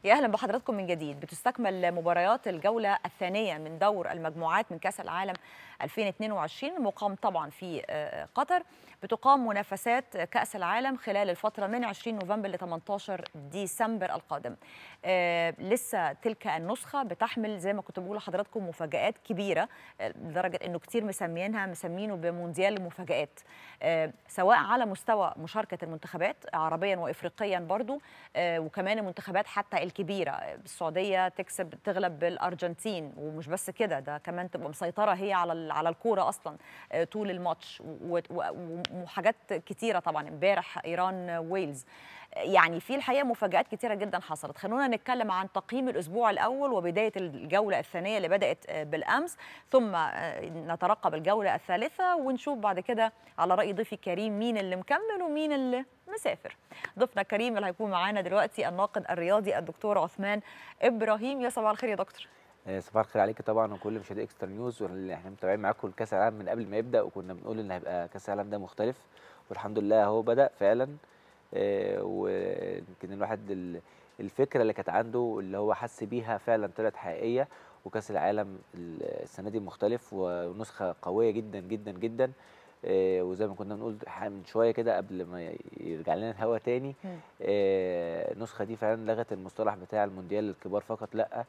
يا اهلا بحضراتكم من جديد بتستكمل مباريات الجوله الثانيه من دور المجموعات من كاس العالم 2022 المقام طبعا في قطر بتقام منافسات كاس العالم خلال الفتره من 20 نوفمبر ل 18 ديسمبر القادم آه لسه تلك النسخه بتحمل زي ما كنت بقول لحضراتكم مفاجات كبيره لدرجه انه كتير مسمينها مسمينه بمونديال المفاجات آه سواء على مستوى مشاركه المنتخبات عربيا وافريقيا برضو آه وكمان المنتخبات حتى الكبيره السعوديه تكسب تغلب بالارجنتين ومش بس كده ده كمان تبقى مسيطره هي على على الكوره اصلا طول الماتش وحاجات كتيره طبعا امبارح ايران ويلز يعني في الحقيقه مفاجات كتيره جدا حصلت خلونا نتكلم عن تقييم الاسبوع الاول وبدايه الجوله الثانيه اللي بدات بالامس ثم نترقب الجوله الثالثه ونشوف بعد كده على راي ضيفي الكريم مين اللي مكمل ومين اللي مسافر ضيفنا الكريم اللي هيكون معانا دلوقتي الناقد الرياضي الدكتور عثمان ابراهيم يا صباح الخير يا دكتور صباح الخير عليك طبعا وكل مشاهدي اكسترا نيوز واللي احنا متابعين معاكم الكاس العالم من قبل ما يبدا وكنا بنقول ان هيبقى كاس العالم ده مختلف والحمد لله هو بدا فعلا آه ويمكن الواحد الفكره اللي كانت عنده اللي هو حس بيها فعلا طلعت حقيقيه وكاس العالم السنه دي مختلف ونسخه قويه جدا جدا جدا آه وزي ما كنا بنقول من شويه كده قبل ما يرجع لنا الهوا تاني آه النسخه دي فعلا لغت المصطلح بتاع المونديال الكبار فقط لا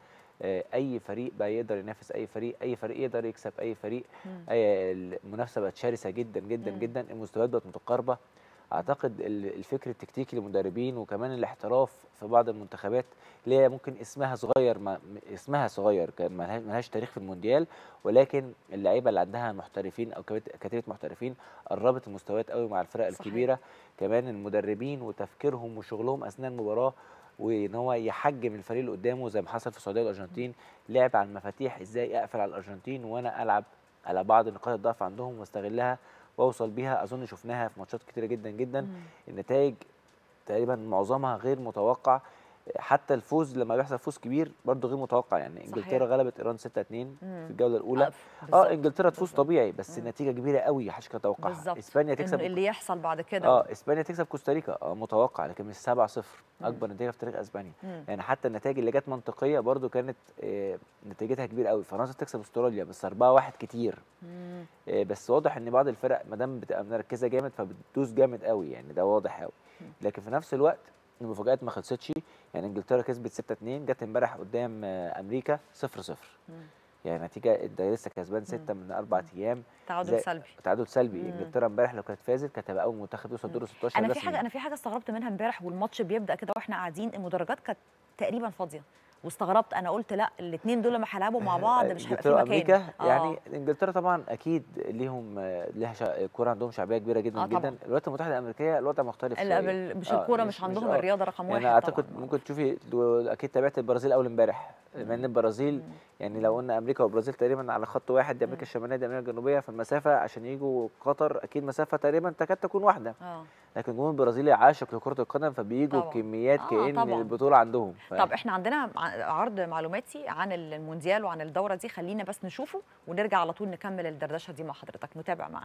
اي فريق بقى يقدر ينافس اي فريق اي فريق يقدر يكسب اي فريق أي المنافسه بقت شرسه جدا جدا مم. جدا المستويات بقت متقاربه اعتقد الفكر التكتيكي للمدربين وكمان الاحتراف في بعض المنتخبات اللي هي ممكن اسمها صغير ما اسمها صغير ما لهاش تاريخ في المونديال ولكن اللعيبه اللي عندها محترفين او كتيبه محترفين قربت المستويات قوي مع الفرق صحيح. الكبيره كمان المدربين وتفكيرهم وشغلهم اثناء المباراه وان هو يحجم الفريق اللي قدامه زي ما حصل في السعوديه والارجنتين لعب على المفاتيح ازاي اقفل على الارجنتين وانا العب على بعض نقاط الضعف عندهم واستغلها واوصل بيها اظن شفناها في ماتشات كتيره جدا جدا مم. النتائج تقريبا معظمها غير متوقع حتى الفوز لما بيحصل فوز كبير برضه غير متوقع يعني انجلترا غلبت ايران 6 2 في الجوله الاولى اه انجلترا تفوز طبيعي بس مم. نتيجه كبيره قوي محدش كان يتوقعها اسبانيا تكسب اللي يحصل بعد كده اه اسبانيا تكسب كوستاريكا اه متوقع لكن مش 7 0 اكبر نتيجه في تاريخ اسبانيا مم. يعني حتى النتائج اللي جت منطقيه برضه كانت آه نتيجتها كبيره قوي فرنسا تكسب استراليا بس 4 1 كتير آه بس واضح ان بعض الفرق ما دام بتبقى مركزه جامد فبتدوس جامد قوي يعني ده واضح قوي لكن في نفس الوقت المفاجات ما خلصتش يعني انجلترا كسبت 6 2 جت امبارح قدام امريكا 0 0 يعني نتيجه انت لسه كسبان 6 من اربع ايام تعادل سلبي تعادل سلبي انجلترا امبارح لو كانت فازت كانت هتبقى اول منتخب يوصل دور 16 انا في حاجه انا في حاجه استغربت منها امبارح والماتش بيبدا كده واحنا قاعدين المدرجات كانت تقريبا فاضيه واستغربت انا قلت لا الاثنين دول لما هيلعبوا مع بعض مش هيبقى في مكان امريكا آه. يعني انجلترا طبعا اكيد ليهم ليها شا... الكوره عندهم شعبيه كبيره جدا آه جدا الولايات المتحده الامريكيه الوضع مختلف شويه مش الكوره آه مش, مش عندهم مش الرياضه رقم يعني واحد يعني اعتقد ممكن تشوفي اكيد تابعت البرازيل اول امبارح بما ان البرازيل يعني لو قلنا امريكا والبرازيل تقريبا على خط واحد دي امريكا الشماليه دي امريكا الجنوبيه فالمسافه عشان يجوا قطر اكيد مسافه تقريبا تكاد تكون واحده آه. لكن الجمهور البرازيلي عاشق لكره القدم فبييجوا بكميات آه كأن طبعًا. البطوله عندهم ف... طب احنا عندنا عرض معلوماتي عن المونديال وعن الدوره دي خلينا بس نشوفه ونرجع على طول نكمل الدردشه دي مع حضرتك نتابع معانا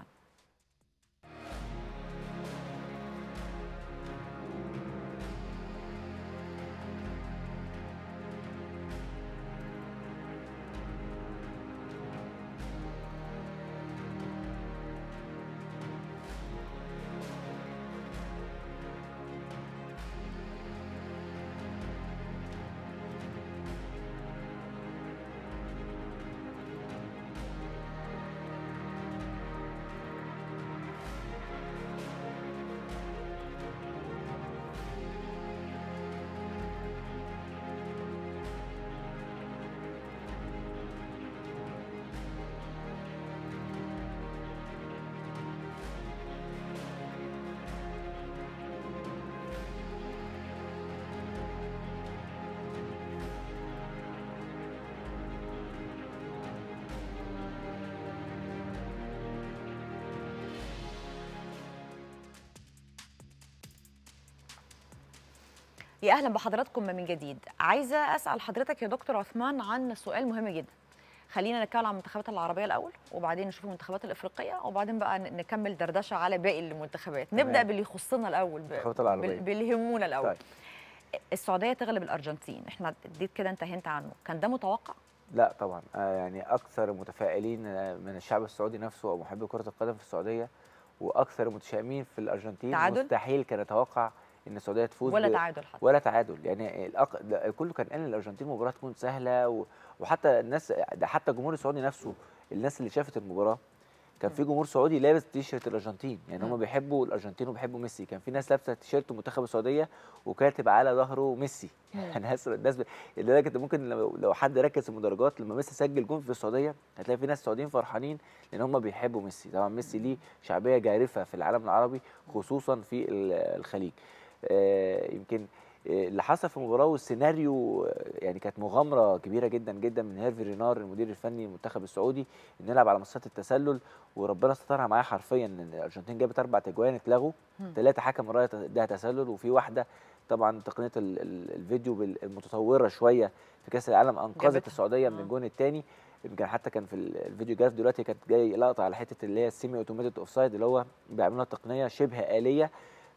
يا اهلا بحضراتكم من جديد عايزه اسال حضرتك يا دكتور عثمان عن سؤال مهم جدا خلينا نتكلم عن المنتخبات العربيه الاول وبعدين نشوف المنتخبات الافريقيه وبعدين بقى نكمل دردشه على باقي المنتخبات نبدا باللي يخصنا الاول المنتخبات العربيه باللي يهمنا الاول طيب. السعوديه تغلب الارجنتين احنا اديت كده انتهيت عنه كان ده متوقع لا طبعا آه يعني اكثر المتفائلين من الشعب السعودي نفسه او محبي كره القدم في السعوديه واكثر المتشائمين في الارجنتين تعادل؟ مستحيل كان يتوقع ان السعوديه تفوز ولا ب- تعادل حتى ولا تعادل يعني الأق... لا، كله كان قال ان الارجنتين مباراه تكون سهله و... وحتى الناس ده حتى الجمهور السعودي نفسه الناس اللي شافت المباراه كان في جمهور سعودي لابس تيشيرت الارجنتين يعني هم مم. بيحبوا الارجنتين وبيحبوا ميسي كان في ناس لابسه تيشيرت منتخب السعوديه وكاتب على ظهره ميسي مم. يعني الناس الناس ب- لدرجه إن ممكن لو, لو حد ركز في المدرجات لما ميسي سجل جون في السعوديه هتلاقي في ناس سعوديين فرحانين لان هم بيحبوا ميسي طبعا ميسي ليه شعبيه جارفه في العالم العربي خصوصا في ال- الخليج آه، يمكن آه، اللي حصل في المباراه والسيناريو آه، يعني كانت مغامره كبيره جدا جدا من هيرفي رينار المدير الفني للمنتخب السعودي انه يلعب على مسات التسلل وربنا سترها معاه حرفيا ان الارجنتين جابت اربع تجوان اتلغوا مم. ثلاثه حكم الرايه اداها تسلل وفي واحده طبعا تقنيه ال- ال- الفيديو بال- المتطوره شويه في كاس العالم انقذت جابتها. السعوديه من آه. الجون الثاني يمكن حتى كان في ال- الفيديو جاف دلوقتي كانت جاي لقطه على حته اللي هي السيمي اوتوماتيك اوف سايد اللي هو بيعملوها تقنيه شبه اليه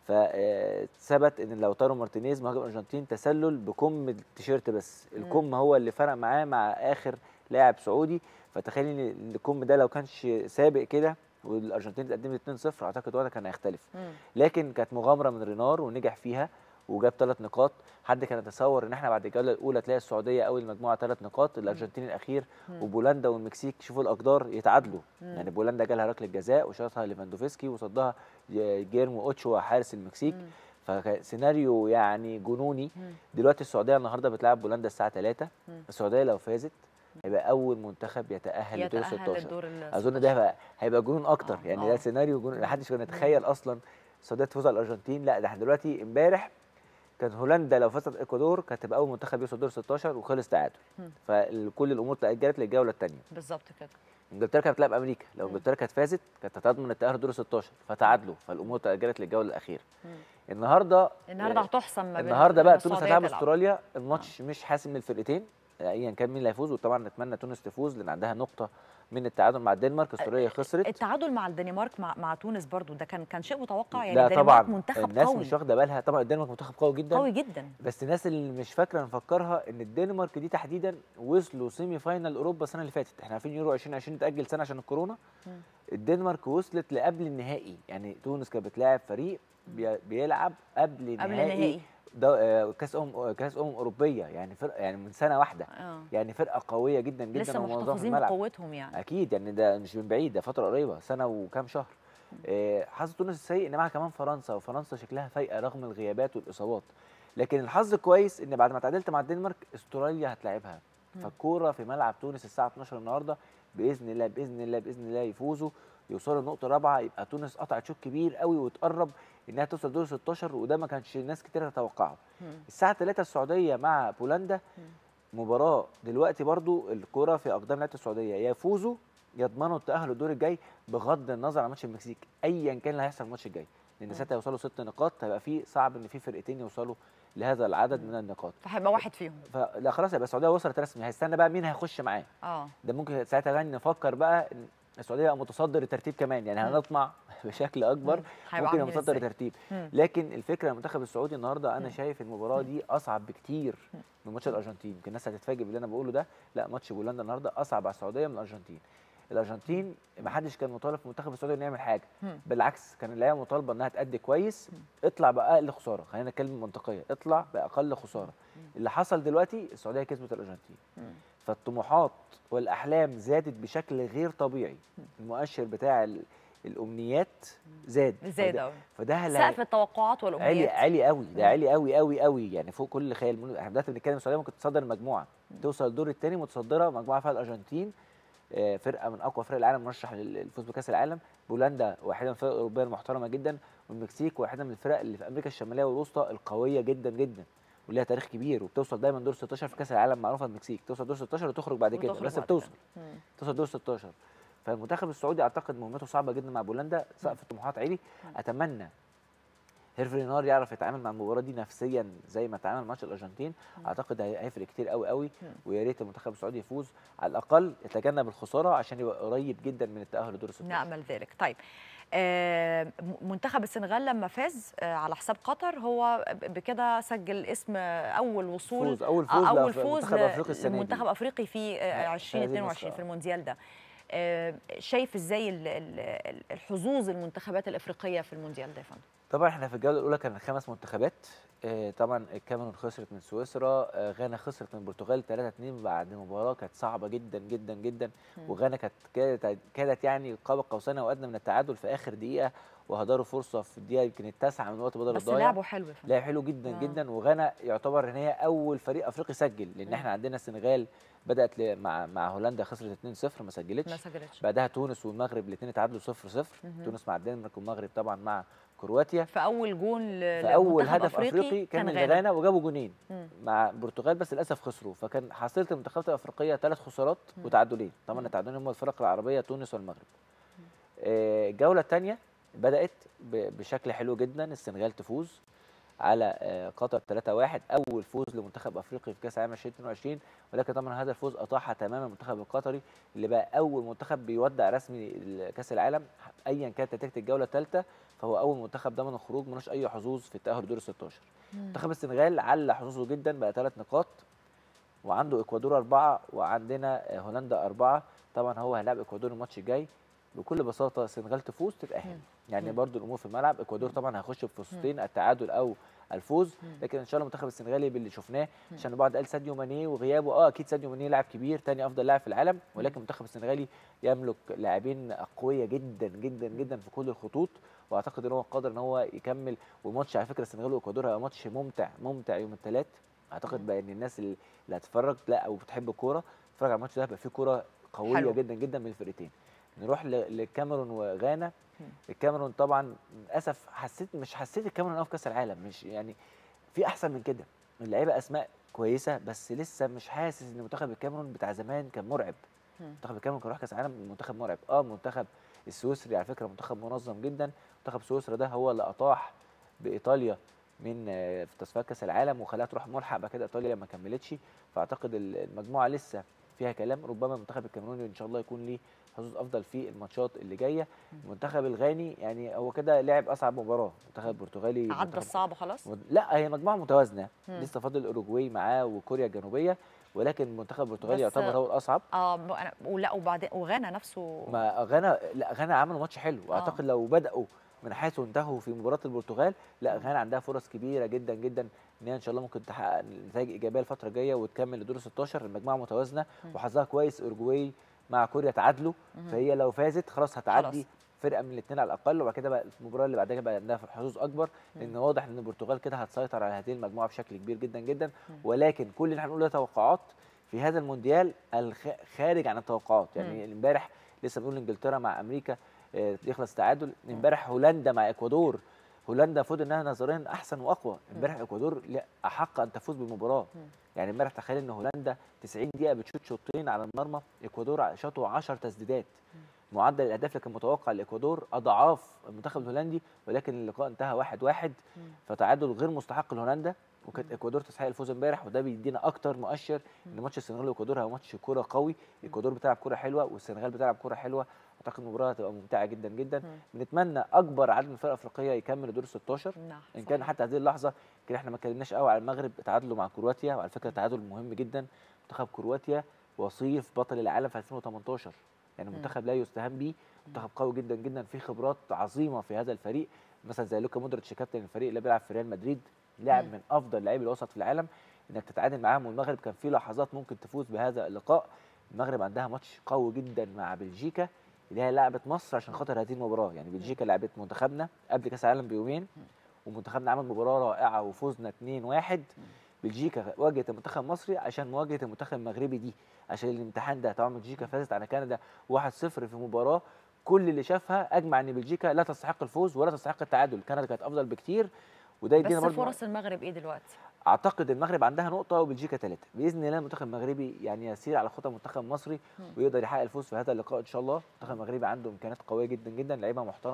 فثبت ان لوتارو مارتينيز مهاجم الارجنتين تسلل بكم التيشيرت بس مم. الكم هو اللي فرق معاه مع اخر لاعب سعودي فتخيل ان الكم ده لو كانش سابق كده والارجنتين اتقدمت 2-0 اعتقد وقتها كان هيختلف مم. لكن كانت مغامره من رينار ونجح فيها وجاب ثلاث نقاط حد كان يتصور ان احنا بعد الجوله الاولى تلاقي السعوديه اول المجموعه ثلاث نقاط الارجنتين الاخير مم. وبولندا والمكسيك شوفوا الاقدار يتعادلوا مم. يعني بولندا جالها ركله جزاء وشاطها ليفاندوفسكي وصدها ج- جيرمو اوتشوا حارس المكسيك مم. فسيناريو يعني جنوني مم. دلوقتي السعوديه النهارده بتلعب بولندا الساعه 3 مم. السعوديه لو فازت هيبقى اول منتخب يتاهل لدور يتأهل 16 للدور ال اظن ده هيبقى هيبقى جنون اكتر آه، يعني آه. ده سيناريو جنون محدش كان يتخيل اصلا السعوديه تفوز على الارجنتين لا ده احنا دلوقتي امبارح كان هولندا لو فازت الاكوادور كانت هتبقى اول منتخب يوصل دور 16 وخلص تعادل مم. فكل الامور تاجلت للجوله الثانيه بالظبط كده انجلترا كانت بتلعب امريكا لو مم. انجلترا كانت فازت كانت هتضمن التاهل دور 16 فتعادلوا فالامور تاجلت للجوله الاخيره مم. النهارده النهارده هتحسم ما بين النهارده بقى لما تونس السعودية هتلعب تلعب. استراليا الماتش مش حاسم للفرقتين ايا كان مين اللي هيفوز وطبعا نتمنى تونس تفوز لان عندها نقطه من التعادل مع الدنمارك استراليا خسرت التعادل مع الدنمارك مع, مع تونس برضو ده كان كان شيء متوقع يعني لا الدنمارك طبعا منتخب الناس قوي مش واخده بالها طبعا الدنمارك منتخب قوي جدا قوي جدا بس الناس اللي مش فاكره نفكرها ان الدنمارك دي تحديدا وصلوا سيمي فاينال اوروبا السنه اللي فاتت احنا عارفين يورو 2020 اتاجل سنه عشان الكورونا مم. الدنمارك وصلت لقبل النهائي يعني تونس كانت بتلاعب فريق بي- بيلعب قبل قبل نهائي النهائي ده آه، كاس امم كاس امم اوروبيه يعني فرقه يعني من سنه واحده اه يعني فرقه قويه جدا جدا لسه ومنظمه في محتفظين الملعب بقوتهم يعني اكيد يعني ده مش من بعيد ده فتره قريبه سنه وكام شهر آه، حظ تونس السيء ان معاها كمان فرنسا وفرنسا شكلها فايقه رغم الغيابات والاصابات لكن الحظ كويس ان بعد ما تعادلت مع الدنمارك استراليا هتلاعبها مم. فالكوره في ملعب تونس الساعه 12 النهارده باذن الله باذن الله باذن الله يفوزوا يوصلوا النقطه رابعه يبقى تونس قطعت شوط كبير قوي وتقرب انها توصل دور 16 وده ما كانش ناس كتير تتوقعه مم. الساعه 3 السعوديه مع بولندا مم. مباراه دلوقتي برضو الكره في اقدام لعيبه السعوديه يا يفوزوا يضمنوا التاهل الدور الجاي بغض النظر عن ماتش المكسيك ايا كان اللي هيحصل الماتش الجاي لان مم. ساعتها يوصلوا ست نقاط هيبقى في صعب ان في فرقتين يوصلوا لهذا العدد من النقاط فهيبقى واحد فيهم فلا خلاص يبقى السعوديه وصلت رسمي هيستنى بقى مين هيخش معاه اه ده ممكن ساعتها غني نفكر بقى ان السعوديه بقى متصدر الترتيب كمان يعني مم. هنطمع بشكل اكبر مم. هيبقوا ممكن يبقى عاملين متصدر إزاي؟ الترتيب مم. لكن الفكره المنتخب السعودي النهارده انا مم. شايف المباراه دي اصعب بكتير مم. من ماتش الارجنتين يمكن الناس هتتفاجئ باللي انا بقوله ده لا ماتش بولندا النهارده اصعب على السعوديه من الارجنتين الارجنتين ما حدش كان مطالب في المنتخب السعودي انه يعمل حاجه مم. بالعكس كان اللعيبه مطالبه انها تأدي كويس اطلع باقل خساره خلينا نتكلم منطقيه اطلع باقل خساره اللي حصل دلوقتي السعوديه كسبت الارجنتين مم. فالطموحات والاحلام زادت بشكل غير طبيعي المؤشر بتاع ال- الامنيات زاد زاد فده- قوي فده اللي سقف التوقعات عالي والامنيات عالي قوي ده مم. عالي قوي قوي قوي يعني فوق كل خيال من- احنا دلوقتي بنتكلم السعوديه ممكن تصدر المجموعه توصل الدور الثاني متصدره مجموعه فيها الارجنتين آه، فرقه من اقوى فرق العالم مرشح لل- للفوز بكاس العالم بولندا واحده من الفرق الاوروبيه المحترمه جدا والمكسيك واحده من الفرق اللي في امريكا الشماليه والوسطى القويه جدا جدا وليها تاريخ كبير وبتوصل دايما دور 16 في كاس العالم معروفه المكسيك توصل دور 16 وتخرج بعد كده وتخرج بس بعد بتوصل كده. مم. توصل دور 16 فالمنتخب السعودي اعتقد مهمته صعبه جدا مع بولندا سقف الطموحات عالي اتمنى هيرفي نار يعرف يتعامل مع المباراه دي نفسيا زي ما تعامل ماتش الارجنتين اعتقد هي- هيفرق كتير قوي قوي مم. ويا ريت المنتخب السعودي يفوز على الاقل يتجنب الخساره عشان يبقى قريب جدا من التاهل لدور ال 16 نامل ذلك طيب آه، م- منتخب السنغال لما فاز آه، على حساب قطر هو ب- بكده سجل اسم اول وصول فوز اول آه، فوز اول لأف- فوز منتخب افريقيا السنه دي منتخب افريقي في آه، آه، 2022 النسخة. في المونديال ده آه، شايف ازاي ال- ال- الحظوظ المنتخبات الافريقيه في المونديال ده يا فندم طبعا احنا في الجوله الاولى كان خمس منتخبات آه، طبعا الكاميرون خسرت من سويسرا آه، غانا خسرت من البرتغال 3 2 بعد مباراه كانت صعبه جدا جدا جدا مم. وغانا كانت كادت كادت يعني قاب قوسين او ادنى من التعادل في اخر دقيقه وهدروا فرصه في الدقيقه يمكن التاسعه من وقت بدل بس الضايع لعبوا حلو يا فندم لعب حلو جدا آه. جدا وغانا يعتبر ان هي اول فريق افريقي سجل لان مم. احنا عندنا السنغال بدات ل- مع مع هولندا خسرت 2-0 ما سجلتش ما سجلتش بعدها تونس والمغرب الاثنين اتعادلوا 0-0 مهم. تونس مع الدنمارك والمغرب طبعا مع كرواتيا فاول جون ل- فاول لمنتخب هدف افريقي كان من غانا وجابوا جونين مم. مع البرتغال بس للاسف خسروا فكان حصيله المنتخبات الافريقيه ثلاث خسارات مم. وتعادلين طبعا مم. التعادلين هم الفرق العربيه تونس والمغرب آه، الجوله الثانيه بدات ب- بشكل حلو جدا السنغال تفوز على آه، قطر 3-1 اول فوز لمنتخب افريقي في كاس العالم 2022 ولكن طبعا هذا الفوز اطاح تماما المنتخب القطري اللي بقى اول منتخب بيودع رسمي كاس العالم ايا كانت نتيجه الجوله الثالثه فهو اول منتخب ضمن الخروج ملوش اي حظوظ في التاهل لدور ال 16 مم. منتخب السنغال على حظوظه جدا بقى ثلاث نقاط وعنده اكوادور اربعه وعندنا آه، هولندا اربعه طبعا هو هيلعب اكوادور الماتش الجاي بكل بساطه السنغال تفوز تتاهل مم. يعني مم. برضو الامور في الملعب اكوادور مم. طبعا هيخش بفرصتين التعادل او الفوز مم. لكن ان شاء الله المنتخب السنغالي باللي شفناه مم. عشان البعض قال ساديو ماني وغيابه اه اكيد ساديو ماني لاعب كبير تاني افضل لاعب في العالم ولكن المنتخب السنغالي يملك لاعبين اقوياء جدا جدا جدا في كل الخطوط واعتقد ان هو قادر ان هو يكمل والماتش على فكره السنغال واكوادور هيبقى ماتش ممتع ممتع يوم الثلاث اعتقد مم. بقى ان الناس اللي اللي هتتفرج لا او بتحب الكوره تتفرج على الماتش ده هيبقى فيه كوره قويه حلو. جدا جدا من الفرقتين نروح ل- للكاميرون وغانا مم. الكاميرون طبعا للاسف حسيت مش حسيت الكاميرون قوي في كاس العالم مش يعني في احسن من كده اللعيبه اسماء كويسه بس لسه مش حاسس ان منتخب الكاميرون بتاع زمان كان مرعب مم. منتخب الكاميرون كان راح كاس العالم منتخب مرعب اه منتخب السويسري على فكره منتخب منظم جدا منتخب سويسرا ده هو اللي اطاح بايطاليا من آه، في تصفيات كاس العالم وخلاها تروح ملحق بعد كده ايطاليا ما كملتش فاعتقد ال- المجموعه لسه فيها كلام ربما المنتخب الكاميروني ان شاء الله يكون ليه حظوظ افضل في الماتشات اللي جايه المنتخب الغاني يعني هو كده لعب اصعب مباراه المنتخب البرتغالي عدى منتخب- الصعب خلاص مد- لا هي مجموعه متوازنه مم. لسه فاضل اوروجواي معاه وكوريا الجنوبيه ولكن المنتخب البرتغالي بس- يعتبر هو الاصعب اه ب- أنا ولا وبعدين وغانا نفسه ما غانا لا غانا عملوا ماتش حلو آه. واعتقد لو بداوا من حيث انتهوا في مباراه البرتغال لا غانا عندها فرص كبيره جدا جدا ان هي ان شاء الله ممكن تحقق نتائج ايجابيه الفتره الجايه وتكمل لدور 16 المجموعه متوازنه مم. وحظها كويس اوروجواي مع كوريا تعادلوا مهم. فهي لو فازت خلاص هتعدي خلاص. فرقه من الاثنين على الاقل وبعد كده بقى المباراه اللي بعدها بقى عندها حظوظ اكبر لان واضح ان البرتغال كده هتسيطر على هذه المجموعه بشكل كبير جدا جدا مم. ولكن كل اللي احنا بنقوله ده توقعات في هذا المونديال الخ- خارج عن التوقعات يعني امبارح لسه بنقول انجلترا مع امريكا آه، يخلص تعادل امبارح هولندا مع اكوادور هولندا المفروض انها نظريا احسن واقوى امبارح اكوادور لا احق ان تفوز بالمباراه مم. يعني امبارح تخيل ان هولندا 90 دقيقه بتشوط شوطين على المرمى اكوادور شاطوا 10 تسديدات معدل الاهداف اللي كان متوقع لاكوادور اضعاف المنتخب الهولندي ولكن اللقاء انتهى 1-1 واحد واحد مم. فتعادل غير مستحق لهولندا وكانت مم. اكوادور تستحق الفوز امبارح وده بيدينا اكتر مؤشر ان ماتش السنغال واكوادور هو ماتش كوره قوي اكوادور بتلعب كوره حلوه والسنغال بتلعب كوره حلوه اعتقد المباراه هتبقى ممتعه جدا جدا مم. بنتمنى اكبر عدد من الفرق الافريقيه يكمل دور 16 نعم ان كان صحيح. حتى هذه اللحظه كده احنا ما اتكلمناش قوي على المغرب تعادلوا مع كرواتيا وعلى فكره تعادل مهم جدا منتخب كرواتيا وصيف بطل العالم في 2018 يعني مم. منتخب لا يستهان به منتخب قوي جدا جدا فيه خبرات عظيمه في هذا الفريق مثلا زي لوكا مودريتش كابتن الفريق اللي بيلعب في ريال مدريد لاعب مم. من افضل لاعبي الوسط في العالم انك تتعادل معاهم والمغرب كان في لحظات ممكن تفوز بهذا اللقاء المغرب عندها ماتش قوي جدا مع بلجيكا اللي هي لعبت مصر عشان خاطر هذه المباراه يعني بلجيكا لعبت منتخبنا قبل كاس العالم بيومين ومنتخبنا عمل مباراه رائعه وفوزنا 2-1 بلجيكا واجهت المنتخب المصري عشان مواجهه المنتخب المغربي دي عشان الامتحان ده طبعا بلجيكا فازت على كندا 1-0 في مباراه كل اللي شافها اجمع ان بلجيكا لا تستحق الفوز ولا تستحق التعادل كندا كانت افضل بكتير وده يدينا بس برضه فرص المغرب ايه دلوقتي؟ اعتقد المغرب عندها نقطه وبلجيكا ثلاثه باذن الله المنتخب المغربي يعني يسير على خطى المنتخب المصري مم. ويقدر يحقق الفوز في هذا اللقاء ان شاء الله المنتخب المغربي عنده امكانيات قويه جدا جدا لعيبه محترمه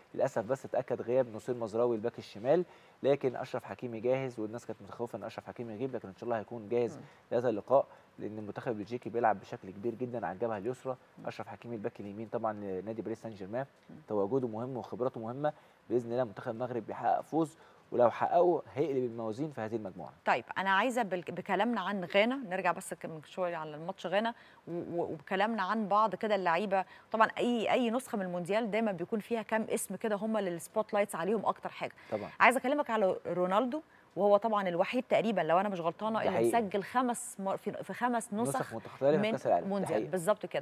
للاسف بس اتاكد غياب نصير مزراوي الباك الشمال لكن اشرف حكيمي جاهز والناس كانت متخوفه ان اشرف حكيمي يغيب لكن ان شاء الله هيكون جاهز مم. لهذا اللقاء لان المنتخب البلجيكي بيلعب بشكل كبير جدا على الجبهه اليسرى اشرف حكيمي الباك اليمين طبعا لنادي باريس سان جيرمان تواجده مهم وخبراته مهمه باذن الله منتخب المغرب بيحقق فوز ولو حققوا هيقلب الموازين في هذه المجموعه طيب انا عايزه بالك- بكلامنا عن غانا نرجع بس كم- شويه على الماتش غانا و- و- وبكلامنا عن بعض كده اللعيبه طبعا اي اي نسخه من المونديال دايما بيكون فيها كام اسم كده هم اللي السبوت لايتس عليهم اكتر حاجه طبعا عايزه اكلمك على رونالدو وهو طبعا الوحيد تقريبا لو انا مش غلطانه ده اللي حقيقي. مسجل خمس مر في, في خمس نسخ, نسخ متختلفه في من كاس العالم ده مونديال حقيقي. بالظبط كده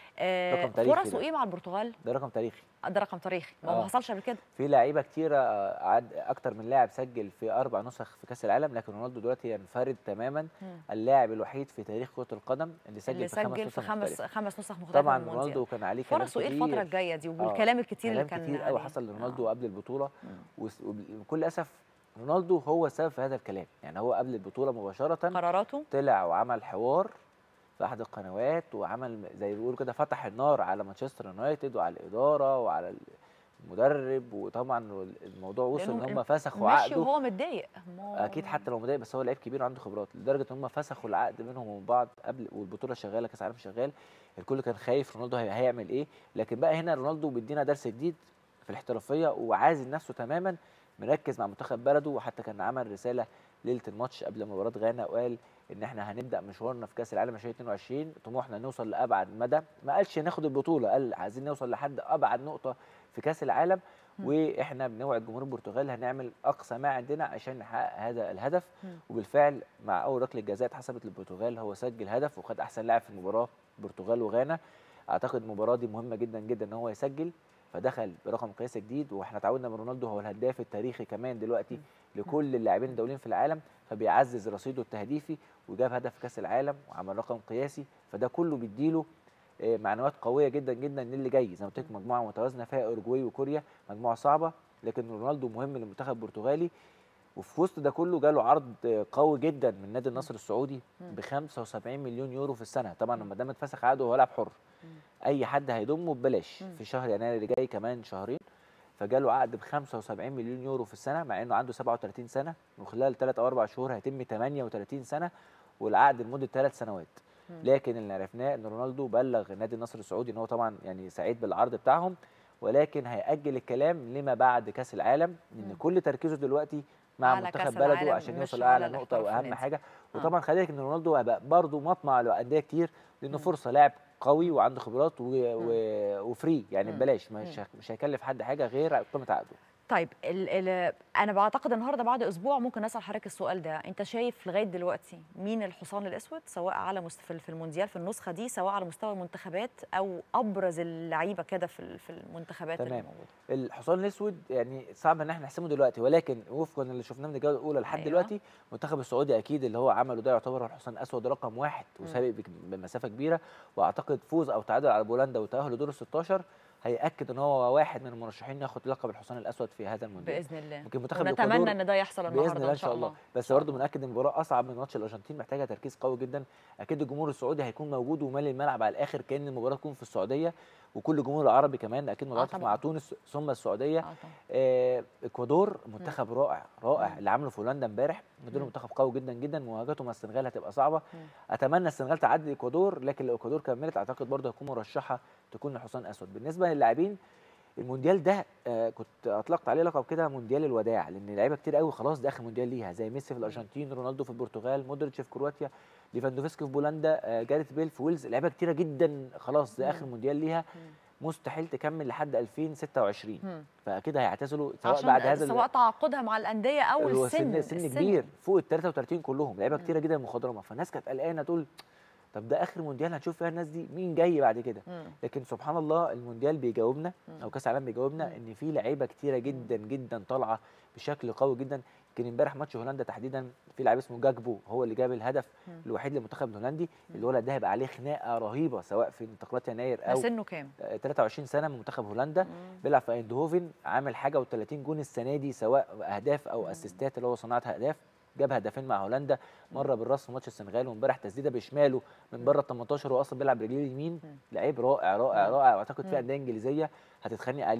آه رقم تاريخي فرصه ده. ايه مع البرتغال ده رقم تاريخي ده رقم تاريخي ما هو ما آه. حصلش قبل كده في لعيبه كتيره آه، عد اكتر من لاعب سجل في اربع نسخ في كاس العالم لكن رونالدو دلوقتي ينفرد تماما مم. اللاعب الوحيد في تاريخ كره القدم اللي سجل اللي في خمس سجل نسخ في خمس مختلفة. خمس نسخ مختلفه طبعا من المونديال. رونالدو كان عليه كلام فرصه ايه كتير الفتره الجايه دي والكلام الكتير اللي كلام كان كتير قوي عليه. حصل لرونالدو آه. قبل البطوله مم. وس- وبكل اسف رونالدو هو السبب في هذا الكلام يعني هو قبل البطوله مباشره قراراته طلع وعمل حوار في احد القنوات وعمل زي ما بيقولوا كده فتح النار على مانشستر يونايتد وعلى الاداره وعلى المدرب وطبعا الموضوع وصل ان لأنه هم فسخوا ماشي عقده وهو متضايق ما- اكيد حتى لو مضايق بس هو لعيب كبير وعنده خبرات لدرجه ان هم فسخوا العقد بينهم وبين بعض قبل والبطوله شغاله كاس العالم شغال الكل كان خايف رونالدو هي- هيعمل ايه لكن بقى هنا رونالدو بيدينا درس جديد في الاحترافيه وعازل نفسه تماما مركز مع منتخب بلده وحتى كان عمل رساله ليله الماتش قبل مباراه غانا وقال ان احنا هنبدا مشوارنا في كاس العالم 2022 طموحنا نوصل لابعد مدى ما قالش ناخد البطوله قال عايزين نوصل لحد ابعد نقطه في كاس العالم مم. واحنا بنوعد جمهور البرتغال هنعمل اقصى ما عندنا عشان نحقق هذا الهدف مم. وبالفعل مع اول ركله جزاء اتحسبت للبرتغال هو سجل هدف وخد احسن لاعب في المباراه البرتغال وغانا اعتقد المباراه دي مهمه جدا جدا ان هو يسجل فدخل برقم قياسي جديد واحنا تعودنا من رونالدو هو الهداف التاريخي كمان دلوقتي لكل اللاعبين الدوليين في العالم فبيعزز رصيده التهديفي وجاب هدف في كاس العالم وعمل رقم قياسي فده كله بيديله آه، معنويات قويه جدا جدا للي جاي زي ما قلت لك مجموعه متوازنه فيها اورجواي وكوريا مجموعه صعبه لكن رونالدو مهم للمنتخب البرتغالي وفي وسط ده كله جاله عرض آه، قوي جدا من نادي النصر السعودي مم. ب 75 مليون يورو في السنه طبعا لما دام اتفسخ عقده هو لاعب حر اي حد هيضمه ببلاش مم. في شهر يناير اللي جاي كمان شهرين فجاله عقد ب 75 مليون يورو في السنه مع انه عنده 37 سنه وخلال 3 او 4 شهور هيتم 38 سنه والعقد لمده 3 سنوات مم. لكن اللي عرفناه ان رونالدو بلغ نادي النصر السعودي ان هو طبعا يعني سعيد بالعرض بتاعهم ولكن هيأجل الكلام لما بعد كاس العالم لان مم. كل تركيزه دلوقتي مع على منتخب كأس بلده العالم عشان مش يوصل على اعلى نقطه الاحتراف واهم النادي. حاجه آه. وطبعا خلي بالك ان رونالدو هيبقى برضه مطمع لانديه كتير لانه مم. فرصه لاعب قوي وعنده خبرات و... و... وفري يعني مم. ببلاش مش ه- مش هيكلف حد حاجه غير قيمه عقده طيب ال ال انا بعتقد النهارده بعد اسبوع ممكن اسال حضرتك السؤال ده انت شايف لغايه دلوقتي مين الحصان الاسود سواء على مست... في في المونديال في النسخه دي سواء على مستوى المنتخبات او ابرز اللعيبه كده في ال- في المنتخبات اللي تمام. موجوده الحصان الاسود يعني صعب ان اححنا نحسمه دلوقتي ولكن وفقا اللي شفناه من الجوله الاولى لحد أيوة. دلوقتي المنتخب السعودي اكيد اللي هو عمله ده يعتبر هو الحصان الاسود رقم واحد مم. وسابق بك- بمسافه كبيره واعتقد فوز او تعادل على بولندا وتاهل لدور ال 16 هياكد ان هو واحد من المرشحين ياخد لقب الحصان الاسود في هذا المونديال باذن الله يمكن منتخب ونتمنى الإكوادور ان ده يحصل النهارده باذن الله ان شاء الله بس شاء برضه بناكد ان المباراه اصعب من ماتش الارجنتين محتاجه تركيز قوي جدا اكيد الجمهور السعودي هيكون موجود ومالي الملعب على الاخر كان المباراه تكون في السعوديه وكل الجمهور العربي كمان اكيد مباراه طبعاً. مع تونس ثم السعوديه آه طبعاً. آه، اكوادور منتخب رائع رائع مم. اللي عمله في هولندا امبارح دول مم. منتخب قوي جدا جدا مواجهته مع السنغال هتبقى صعبه مم. اتمنى السنغال تعدي الاكوادور لكن لو الاكوادور كملت اعتقد برضه هتكون مرشحه تكون الحصان اسود بالنسبه للاعبين المونديال ده آه كنت اطلقت عليه لقب كده مونديال الوداع لان لعيبه كتير قوي خلاص ده اخر مونديال ليها زي ميسي في الارجنتين رونالدو في البرتغال مودريتش في كرواتيا ليفاندوفسكي في بولندا آه جاريث بيل في ويلز لعيبه كتيره جدا خلاص ده اخر مم. مونديال ليها مم. مستحيل تكمل لحد 2026 مم. فاكيد هيعتزلوا سواء عشان بعد هذا ال- سواء تعاقدها مع الانديه او هو السن سن, سن كبير فوق ال 33 كلهم لعيبه مم. كتيره جدا مخضرمه فالناس كانت قلقانه تقول طب ده اخر مونديال هنشوف فيها الناس دي مين جاي بعد كده مم. لكن سبحان الله المونديال بيجاوبنا مم. او كاس العالم بيجاوبنا مم. ان في لعيبه كتيره جدا جدا طالعه بشكل قوي جدا يمكن امبارح ماتش هولندا تحديدا في لاعب اسمه جاكبو هو اللي جاب الهدف مم. الوحيد للمنتخب الهولندي مم. الولد ده هيبقى عليه خناقه رهيبه سواء في انتقالات يناير ده او سنه كام؟ آه، 23 سنه من منتخب هولندا مم. بيلعب في ايندهوفن عامل حاجه و30 جون السنه دي سواء اهداف او مم. اسيستات اللي هو صناعه اهداف جاب هدفين مع هولندا مره بالراس في ماتش السنغال وامبارح تسديده بشماله من بره ال 18 هو اصلا بيلعب برجليه اليمين مم. لعيب رائع رائع مم. رائع واعتقد مم. في انديه انجليزيه هتتخانق عليه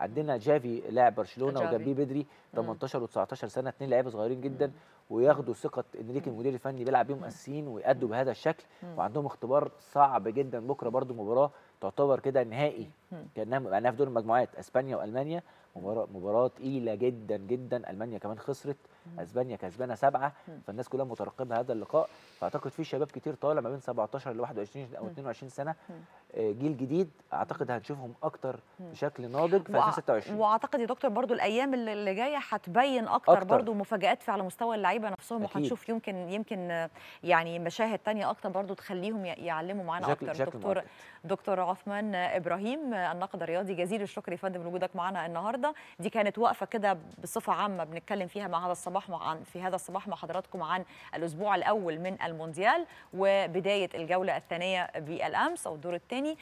عندنا جافي لاعب برشلونه جافي. وجنبيه بدري 18 و19 سنه اثنين لعيبه صغيرين جدا وياخدوا ثقه انريكي المدير الفني بيلعب بيهم اساسيين ويأدوا بهذا الشكل وعندهم اختبار صعب جدا بكره برضو مباراه تعتبر كده نهائي كانها معناها في دور المجموعات اسبانيا والمانيا مباراه مباراه تقيله جدا جدا المانيا كمان خسرت اسبانيا كسبانه سبعه فالناس كلها مترقبه هذا اللقاء فاعتقد في شباب كتير طالع ما بين 17 ل 21 او 22 سنه آه، جيل جديد اعتقد هنشوفهم اكتر بشكل ناضج في وأع- 2026 واعتقد يا دكتور برضو الايام اللي اللي جايه هتبين اكتر, أكتر. برضو مفاجات في على مستوى اللعيبه نفسهم أكيد. وهنشوف يمكن يمكن آه، يعني مشاهد تانية اكتر برضو تخليهم ي- يعلموا معانا بشكل- اكتر بشكل دكتور مؤكد. دكتور عثمان ابراهيم آه، الناقد الرياضي جزيل الشكر يا فندم لوجودك معانا النهارده دي كانت وقفه كده بصفه عامه بنتكلم فيها مع هذا الصباح مع عن في هذا الصباح مع حضراتكم عن الاسبوع الاول من المونديال وبدايه الجوله الثانيه بالامس او الدور الثاني